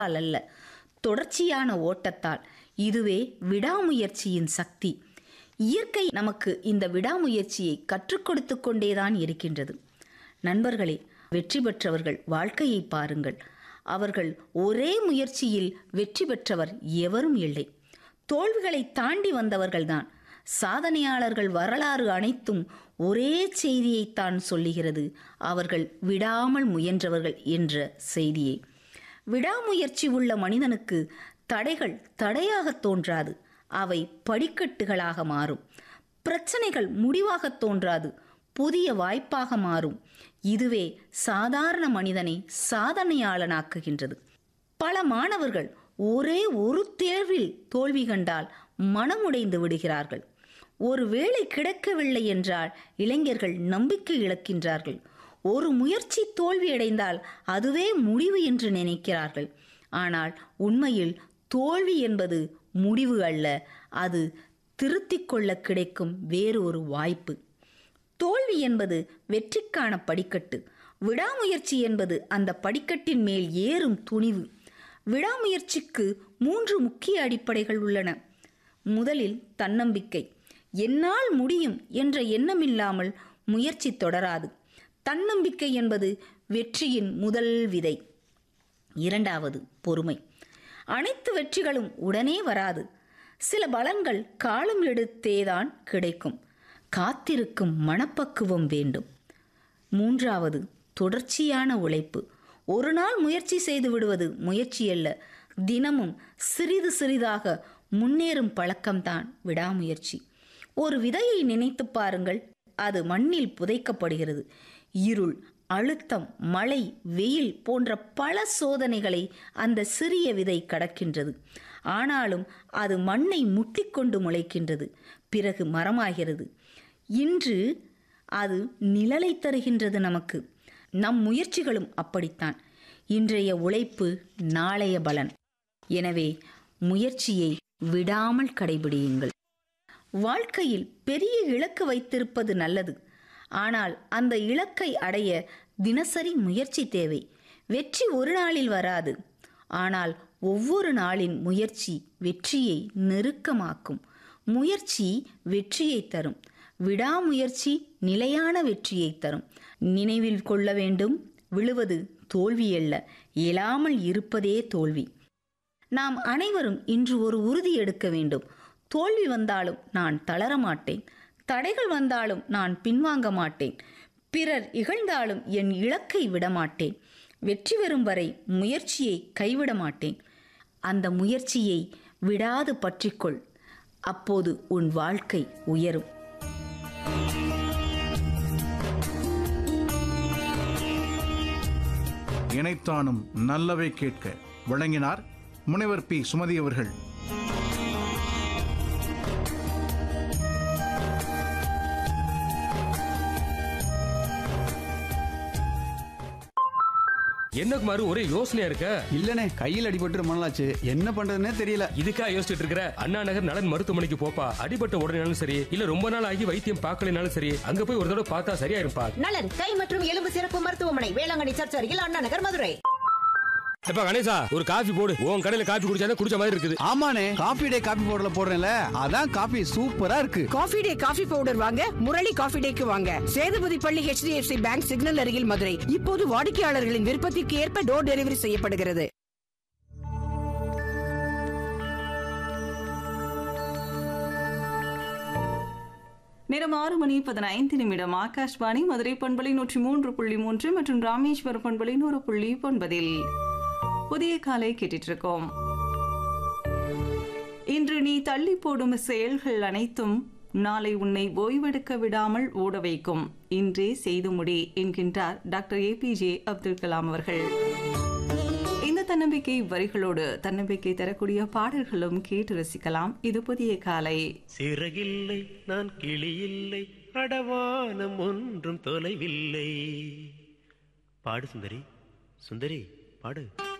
அல்ல தொடர்ச்சியான ஓட்டத்தால் இதுவே விடாமுயற்சியின் சக்தி இயற்கை நமக்கு இந்த விடாமுயற்சியை கற்றுக் கொடுத்து கொண்டேதான் இருக்கின்றது நண்பர்களே வெற்றி பெற்றவர்கள் வாழ்க்கையை பாருங்கள் அவர்கள் ஒரே முயற்சியில் வெற்றி பெற்றவர் எவரும் இல்லை தோல்விகளை தாண்டி வந்தவர்கள்தான் சாதனையாளர்கள் வரலாறு அனைத்தும் ஒரே செய்தியைத்தான் சொல்லுகிறது அவர்கள் விடாமல் முயன்றவர்கள் என்ற செய்தியை விடாமுயற்சி உள்ள மனிதனுக்கு தடைகள் தடையாக தோன்றாது அவை படிக்கட்டுகளாக மாறும் பிரச்சனைகள் முடிவாக தோன்றாது புதிய வாய்ப்பாக மாறும் இதுவே சாதாரண மனிதனை சாதனையாளனாக்குகின்றது பல மாணவர்கள் ஒரே ஒரு தேர்வில் தோல்வி கண்டால் மனமுடைந்து விடுகிறார்கள் ஒரு வேலை கிடைக்கவில்லை என்றால் இளைஞர்கள் நம்பிக்கை இழக்கின்றார்கள் ஒரு முயற்சி தோல்வியடைந்தால் அதுவே முடிவு என்று நினைக்கிறார்கள் ஆனால் உண்மையில் தோல்வி என்பது முடிவு அல்ல அது திருத்திக் கொள்ள கிடைக்கும் வேறு ஒரு வாய்ப்பு தோல்வி என்பது வெற்றிக்கான படிக்கட்டு விடாமுயற்சி என்பது அந்த படிக்கட்டின் மேல் ஏறும் துணிவு விடாமுயற்சிக்கு மூன்று முக்கிய அடிப்படைகள் உள்ளன முதலில் தன்னம்பிக்கை என்னால் முடியும் என்ற எண்ணமில்லாமல் முயற்சி தொடராது தன்னம்பிக்கை என்பது வெற்றியின் முதல் விதை இரண்டாவது பொறுமை அனைத்து வெற்றிகளும் உடனே வராது சில பலன்கள் காலம் எடுத்தேதான் கிடைக்கும் காத்திருக்கும் மனப்பக்குவம் வேண்டும் மூன்றாவது தொடர்ச்சியான உழைப்பு ஒரு நாள் முயற்சி செய்து விடுவது முயற்சி அல்ல தினமும் சிறிது சிறிதாக முன்னேறும் பழக்கம்தான் விடாமுயற்சி ஒரு விதையை நினைத்து பாருங்கள் அது மண்ணில் புதைக்கப்படுகிறது இருள் அழுத்தம் மழை வெயில் போன்ற பல சோதனைகளை அந்த சிறிய விதை கடக்கின்றது ஆனாலும் அது மண்ணை முட்டிக்கொண்டு முளைக்கின்றது பிறகு மரமாகிறது இன்று அது நிழலை தருகின்றது நமக்கு நம் முயற்சிகளும் அப்படித்தான் இன்றைய உழைப்பு நாளைய பலன் எனவே முயற்சியை விடாமல் கடைபிடியுங்கள் வாழ்க்கையில் பெரிய இலக்கு வைத்திருப்பது நல்லது ஆனால் அந்த இலக்கை அடைய தினசரி முயற்சி தேவை வெற்றி ஒரு நாளில் வராது ஆனால் ஒவ்வொரு நாளின் முயற்சி வெற்றியை நெருக்கமாக்கும் முயற்சி வெற்றியை தரும் விடாமுயற்சி நிலையான வெற்றியை தரும் நினைவில் கொள்ள வேண்டும் விழுவது தோல்வியல்ல இயலாமல் இருப்பதே தோல்வி நாம் அனைவரும் இன்று ஒரு உறுதி எடுக்க வேண்டும் தோல்வி வந்தாலும் நான் தளர மாட்டேன் தடைகள் வந்தாலும் நான் பின்வாங்க மாட்டேன் பிறர் இகழ்ந்தாலும் என் இலக்கை விடமாட்டேன் வெற்றி பெறும் வரை முயற்சியை கைவிட மாட்டேன் அந்த முயற்சியை விடாது பற்றிக்கொள் அப்போது உன் வாழ்க்கை உயரும் இணைத்தானும் நல்லவை கேட்க வழங்கினார் முனைவர் பி சுமதி அவர்கள் என்ன குமாரு ஒரே யோசனையா இருக்க இல்லனே கையில் அடிபட்டு ரொம்ப நாளாச்சு என்ன பண்றதுன்னே தெரியல இதுக்கா யோசிச்சுட்டு இருக்கிற அண்ணா நகர் நலன் மருத்துவமனைக்கு போப்பா அடிபட்ட உடனேனாலும் சரி இல்ல ரொம்ப நாள் ஆகி வைத்தியம் பார்க்கலனாலும் சரி அங்க போய் ஒரு தடவை பார்த்தா சரியா இருப்பா நலன் கை மற்றும் எலும்பு சிறப்பு மருத்துவமனை வேளாங்கண்ணி சர்ச் அருகில் அண்ணா நகர் மதுரை எப்ப கணேசா ஒரு காஃபி போடு உன் கடையில காஃபி குடிச்சாதான் குடிச்ச மாதிரி இருக்குது ஆமாண்ணே காபி டே காபி பவுடர்ல போடுறேன்ல அதான் காபி சூப்பரா இருக்கு காஃபி டே காஃபி பவுடர் வாங்க முரளி காஃபி டேக்கு வாங்க சேதுபதி பள்ளி HDFC பேங்க் சிக்னல் அருகில் மதுரை இப்போது வாடிக்கையாளர்களின் விருப்பத்திற்கு ஏற்ப டோர் டெலிவரி செய்யப்படுகிறது நேரம் ஆறு மணி பதினைந்து நிமிடம் ஆகாஷ்வாணி மதுரை பண்பலை நூற்றி மூன்று புள்ளி மூன்று மற்றும் ராமேஸ்வரம் பண்பலை நூறு புள்ளி ஒன்பதில் புதிய காலை கேட்டுட்டு இருக்கோம் இன்று நீ தள்ளி போடும் செயல்கள் அனைத்தும் நாளை உன்னை ஓய்வெடுக்க விடாமல் ஓட வைக்கும் இன்றே செய்து முடி என்கின்றார் டாக்டர் ஏபிஜே அப்துல் கலாம் அவர்கள் இந்த தன்னம்பிக்கை வரிகளோடு தன்னம்பிக்கை தரக்கூடிய பாடல்களும் கேட்டு ரசிக்கலாம் இது புதிய காலை சிறகில்லை நான் கிளியில்லை அடவானம் ஒன்றும் தொலைவில்லை பாடு சுந்தரி சுந்தரி பாடு